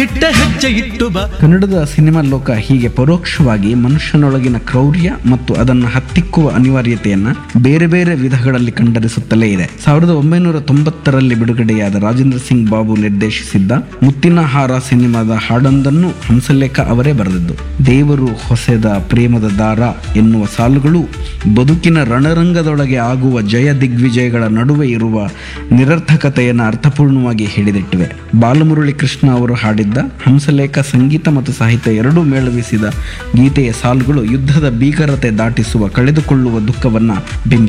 ದಿಟ್ಟ ಹೆಜ್ಜೆ ಇಟ್ಟು ಬಾ ಕನ್ನಡದ ಸಿನಿಮಾ ಲೋಕ ಹೀಗೆ ಪರೋಕ್ಷವಾಗಿ ಮನುಷ್ಯನೊಳಗಿನ ಕ್ರೌರ್ಯ ಮತ್ತು ಅದನ್ನು ಹತ್ತಿಕ್ಕುವ ಅನಿವಾರ್ಯತೆಯನ್ನ ಬೇರೆ ಬೇರೆ ವಿಧಗಳಲ್ಲಿ ಕಂಡರಿಸುತ್ತಲೇ ಇದೆ ಸಾವಿರದ ಒಂಬೈನೂರ ತೊಂಬತ್ತರಲ್ಲಿ ಬಿಡುಗಡೆಯಾದ ರಾಜೇಂದ್ರ ಸಿಂಗ್ ಬಾಬು ನಿರ್ದೇಶಿಸಿದ್ದ ಮುತ್ತಿನ ಹಾರ ಸಿನಿಮಾದ ಹಾಡೊಂದನ್ನು ಹಂಸಲೇಖ ಅವರೇ ಬರೆದಿದ್ದು ದೇವರು ಹೊಸೆದ ಪ್ರೇಮದ ದಾರ ಎನ್ನುವ ಸಾಲುಗಳು ಬದುಕಿನ ರಣರಂಗದೊಳಗೆ ಆಗುವ ಜಯ ದಿಗ್ವಿಜಯಗಳ ನಡುವೆ ಇರುವ ನಿರರ್ಥಕತೆಯನ್ನು ಅರ್ಥಪೂರ್ಣವಾಗಿ ಹಿಡಿದಿಟ್ಟಿವೆ ಬಾಲಮುರಳಿ ಕೃಷ್ಣ ಅವರು ಹಾಡಿದ್ದ ಹಂಸಲೇಖ ಸಂಗೀತ ಮತ್ತು ಸಾಹಿತ್ಯ ಎರಡೂ ಮೇಳವಿಸಿದ ಗೀತೆಯ ಸಾಲುಗಳು ಯುದ್ಧದ ಭೀಕರತೆ ದಾಟಿಸುವ ಕಳೆದುಕೊಳ್ಳುವ ದುಃಖವನ್ನು ಬಿಂಬಿಸಿವೆ